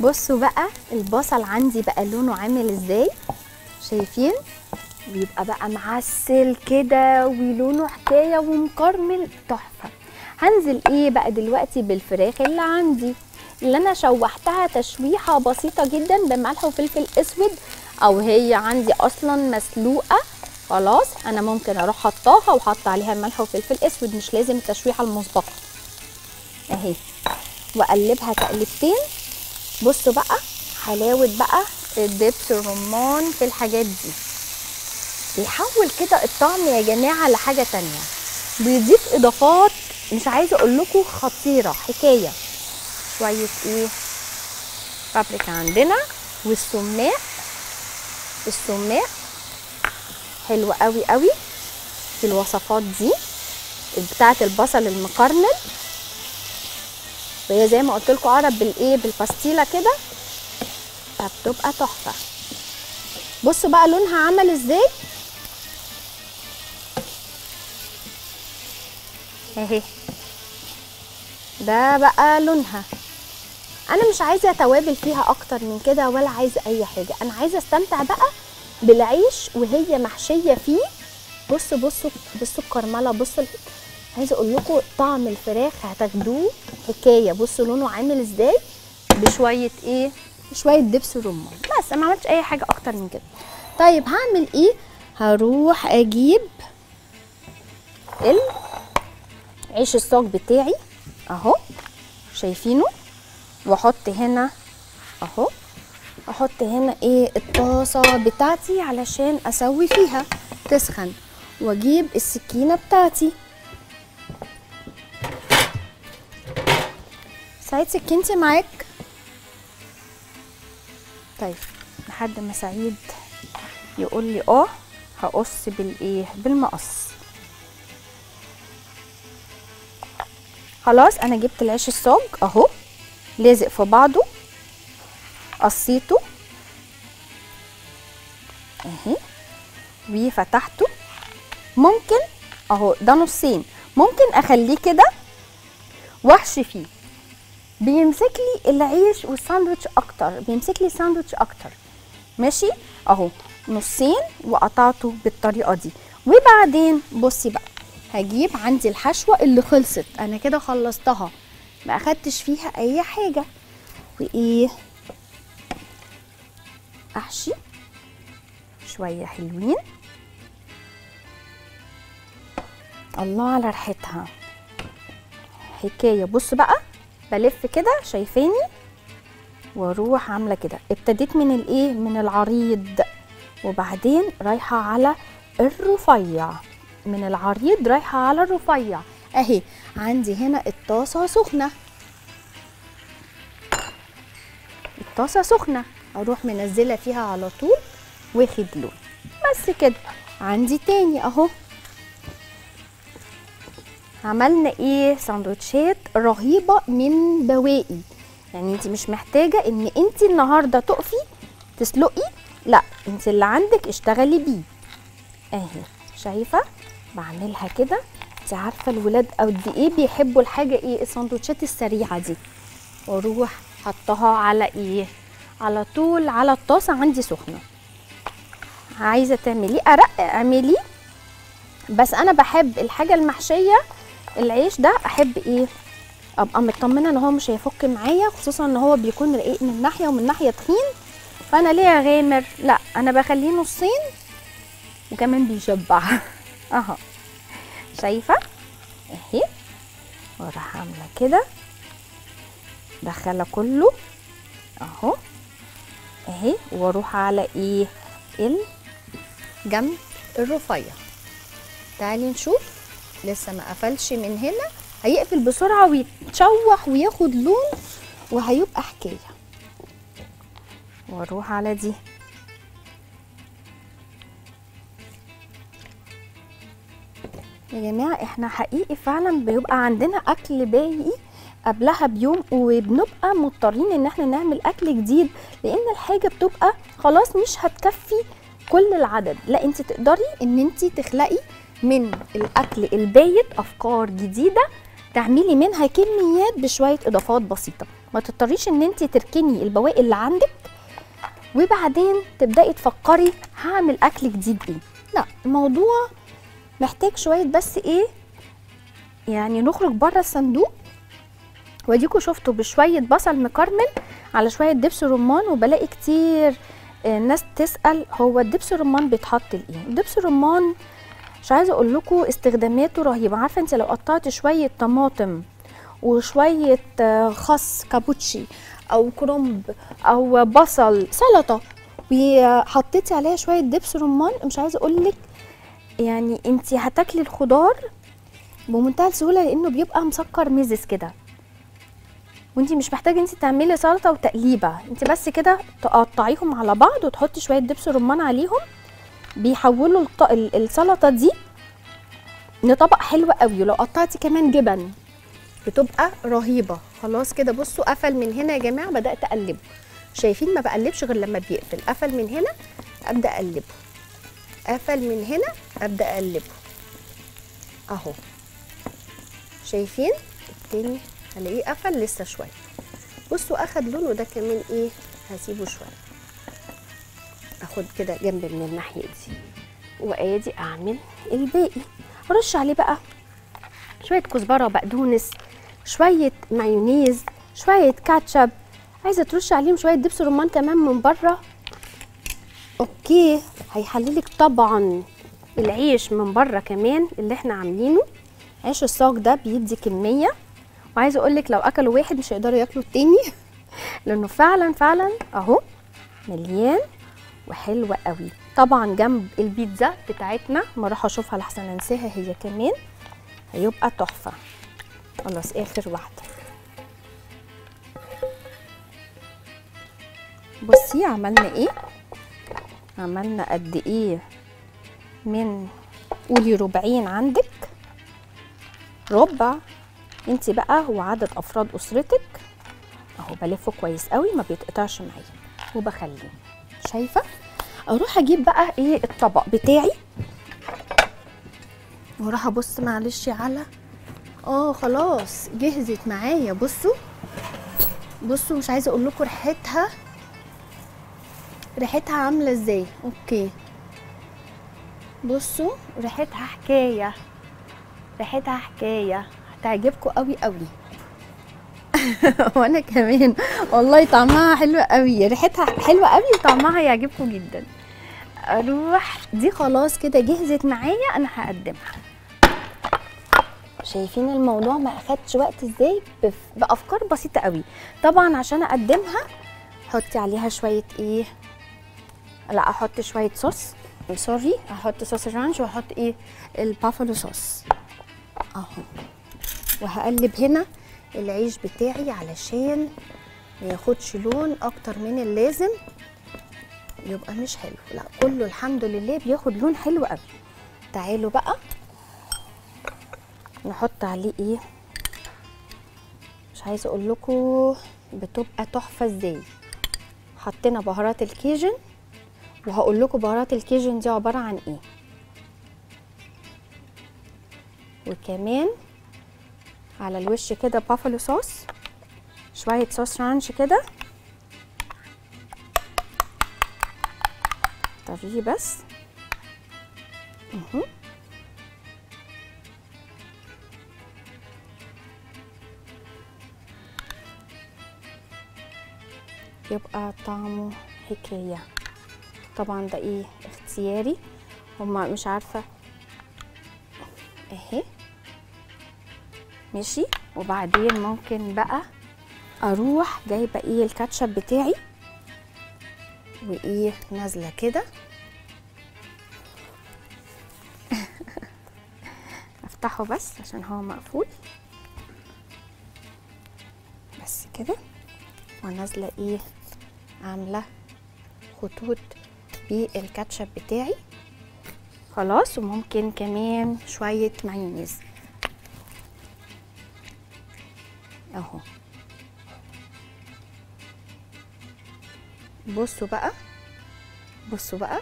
بصوا بقى البصل عندي بقى لونه عامل ازاي شايفين بيبقى بقى معسل كده ولونه حكايه ومكرمل تحفه هنزل ايه بقى دلوقتي بالفراخ اللي عندي اللي انا شوحتها تشويحه بسيطه جدا بملح وفلفل اسود او هي عندي اصلا مسلوقه خلاص انا ممكن اروح حطاها وحط عليها ملح وفلفل اسود مش لازم التشويحه المسبقه اهي واقلبها تقلبتين بصوا بقى حلاوه بقى الدبس الرمان في الحاجات دي بيحول كده الطعم يا جماعه لحاجه تانية بيضيف اضافات مش عايزه اقول لكم خطيره حكايه شويه ايه بابريكا عندنا والسماق السماق حلو قوي قوي في الوصفات دي بتاعه البصل المكرمل وهي زي ما قلت لكم اقرب بالايه بالباستيله كده فبتبقى تحفه بصوا بقى لونها عمل ازاي اهي ده بقى لونها انا مش عايزه توابل فيها اكتر من كده ولا عايزه اي حاجه انا عايزه استمتع بقى بالعيش وهي محشيه فيه بصوا بصوا بصوا الكرمله بصوا ال- عايزه اقول لكم طعم الفراخ هتاخدوه حكايه بصوا لونه عامل ازاي بشويه ايه بشويه دبس رمان بس أنا ما عملتش اي حاجه اكتر من كده طيب هعمل ايه هروح اجيب العيش الصاج بتاعي اهو شايفينه واحط هنا اهو احط هنا ايه الطاسه بتاعتي علشان اسوي فيها تسخن واجيب السكينه بتاعتي سعيد سكينتي معاك طيب لحد ما سعيد يقول لي اه هقص بالايه بالمقص خلاص انا جبت العيش الصاج اهو لازق في بعضه قصيته اهي وفتحته ممكن اهو ده نصين ممكن اخليه كده واحشي فيه بيمسك لي العيش والساندوتش اكتر بيمسك لي الساندوتش اكتر ماشي اهو نصين وقطعته بالطريقه دي وبعدين بصي بقى هجيب عندي الحشوه اللي خلصت انا كده خلصتها ما اخدتش فيها اي حاجه وايه احشي شويه حلوين الله على ريحتها حكايه بص بقى بلف كده شايفاني واروح عامله كده ابتديت من الايه من العريض وبعدين رايحه على الرفيع من العريض رايحه على الرفيع اهي عندي هنا الطاسه سخنه الطاسه سخنه اروح منزله فيها على طول واخد لون بس كده عندي تاني اهو عملنا ايه سندوتشات رهيبه من بواقي يعني انت مش محتاجه ان انت النهارده تقفي تسلقي لا انت اللي عندك اشتغلي بيه اهي شايفه بعملها كده انت عارفه الولاد قد ايه بيحبوا الحاجه ايه السندوتشات السريعه دي واروح حطها على ايه على طول على الطاسه عندي سخنه عايزه تعمليه ارق اعمليه بس انا بحب الحاجه المحشيه العيش ده احب ايه ابقى مطمنه ان هو مش هيفك معايا خصوصا ان هو بيكون رقيق من ناحيه ومن ناحيه تخين فانا ليه غامر لا انا بخليه نصين وكمان بيشبع اهو شايفه اهي واروح عامله كده دخله كله اهو اهي واروح على ايه الجنب الرفيع تعالي نشوف لسه ما قفلش من هنا هيقفل بسرعه ويتشوح وياخد لون وهيبقى حكايه واروح على دي يا جماعه احنا حقيقي فعلا بيبقى عندنا اكل باقي قبلها بيوم وبنبقى مضطرين ان احنا نعمل اكل جديد لان الحاجه بتبقى خلاص مش هتكفي كل العدد لا انت تقدري ان انت تخلقي من الاكل البايت افكار جديده تعملي منها كميات بشويه اضافات بسيطه ما تضطريش ان انت تركني البواقي اللي عندك وبعدين تبداي تفكري هعمل اكل جديد ايه لا الموضوع محتاج شويه بس ايه يعني نخرج بره الصندوق واديكوا شفتوا بشويه بصل مكرمل على شويه دبس رمان وبلاقي كتير آه، ناس تسال هو الدبس الرمان بيتحط لايه دبس الرمان مش عايزه اقول لكم استخداماته رهيبه عارفه انت لو قطعت شويه طماطم وشويه آه، خس كابوتشي او كرنب او بصل سلطه وحطيتي عليها شويه دبس رمان مش عايزه اقول لك يعني انت هتاكلي الخضار بمنتهى السهوله لانه بيبقى مسكر مزز كده وانت مش محتاجه انت تعملي سلطه وتقليبه انت بس كده تقطعيهم على بعض وتحطي شويه دبس رمان عليهم بيحولوا الط... ال- السلطه دي لطبق حلو قوي ولو قطعتي كمان جبن بتبقى رهيبه خلاص كده بصوا قفل من هنا يا جماعه بدات اقلبه شايفين ما بقلبش غير لما بيقفل قفل من هنا ابدا اقلبه قفل من هنا ابدا اقلبه اهو شايفين التاني هلاقيه قفل لسه شويه بصوا اخد لون وده كمان ايه هسيبه شويه اخد كده جنب من الناحيه دي وادي اعمل الباقي ارش عليه بقى شويه كزبره وبقدونس شويه مايونيز شويه كاتشب عايزه ترش عليهم شويه دبس رمان كمان من بره اوكي هيحللك طبعا العيش من بره كمان اللي احنا عاملينه عيش الصاج ده بيدي كميه وعايزه اقول لك لو اكلوا واحد مش هيقدروا ياكلوا التاني لانه فعلا فعلا اهو مليان وحلوة قوي طبعا جنب البيتزا بتاعتنا ما اروح اشوفها لحسن انساها هي كمان هيبقى تحفه خلاص اخر واحده بصي عملنا ايه عملنا قد ايه من قولي ربعين عندك ربع انت بقى وعدد افراد اسرتك اهو بلفه كويس قوي ما بيتقطعش معايا وبخليه شايفه اروح اجيب بقى ايه الطبق بتاعي واروح ابص معلش على اه خلاص جهزت معايا بصوا بصوا مش عايزه اقول لكم ريحتها ريحتها عامله ازاي اوكي بصوا ريحتها حكايه ريحتها حكايه هتعجبكم قوي قوي وانا كمان والله طعمها حلو قوي ريحتها حلوه قوي وطعمها يعجبكم جدا اروح دي خلاص كده جهزت معايا انا هقدمها شايفين الموضوع ما اخدش وقت ازاي بف- بافكار بسيطه قوي طبعا عشان اقدمها حطي عليها شويه ايه لا احط شويه صوص سوري احط صوص الرانش واحط ايه البافلو صوص اهو وهقلب هنا العيش بتاعي علشان ما ياخدش لون اكتر من اللازم يبقى مش حلو لا كله الحمد لله بياخد لون حلو قوي تعالوا بقى نحط عليه ايه مش عايزه اقول لكم بتبقى تحفه ازاي حطينا بهارات الكيجن وهقول لكم بهارات الكيجن دي عباره عن ايه وكمان على الوش كده بافلو صوص شويه صوص رانش كده طريه بس اهو يبقى طعمه حكاية طبعا ده ايه اختياري هما مش عارفة اهي ماشي وبعدين ممكن بقى اروح جايبة ايه الكاتشب بتاعي وايه نازلة كده افتحه بس عشان هو مقفول بس كده ونازله ايه عامله خطوط بالكاتشب بتاعي خلاص وممكن كمان شويه مايونيز اهو بصوا بقى بصوا بقى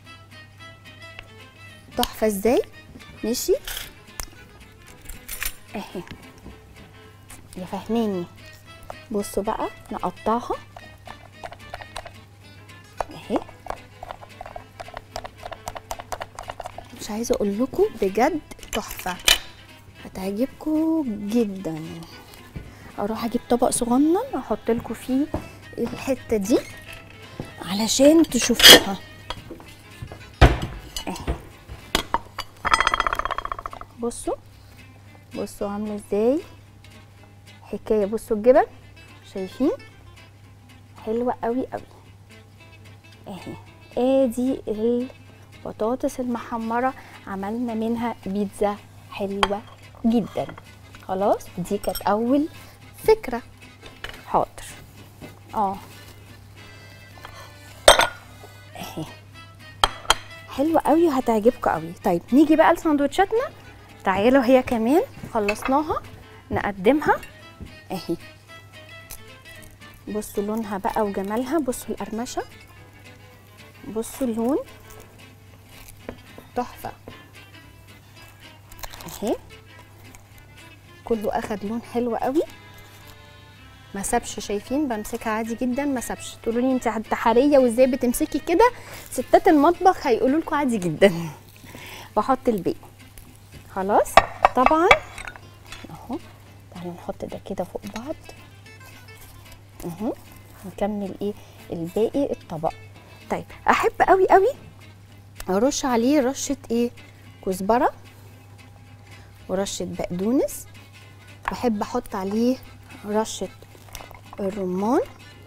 تحفه ازاي ماشي اهي يا فهماني بصوا بقى نقطعها اهي مش عايزه اقول لكم بجد تحفه هتعجبكم جدا اروح اجيب طبق صغنن احط لكم فيه الحته دي علشان تشوفوها اهي بصوا بصوا عامله ازاي حكايه بصوا الجبن شايفين حلوه قوي قوي اهي ادي البطاطس المحمره عملنا منها بيتزا حلوه جدا خلاص دي كانت اول فكره حاضر اه اهي حلوه قوي وهتعجبكم قوي طيب نيجي بقى لسندوتشاتنا تعالوا هي كمان خلصناها نقدمها اهي بصوا لونها بقى وجمالها بصوا القرمشه بصوا اللون تحفه اهي كله اخد لون حلو قوي ما سابش شايفين بمسكها عادي جدا ما سابش تقولوا لي انت انتحاريه وازاي بتمسكي كده ستات المطبخ هيقولوا لكم عادي جدا بحط الباقي خلاص طبعا اهو تعالوا نحط ده كده فوق بعض اهو نكمل ايه الباقي الطبق طيب احب قوي قوي ارش عليه رشه ايه كزبره ورشه بقدونس بحب احط عليه رشه الرمان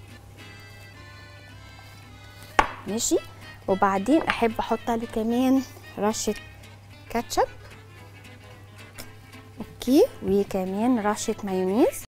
ماشي وبعدين احب احط عليه كمان رشه كاتشب اوكي وكمان رشه مايونيز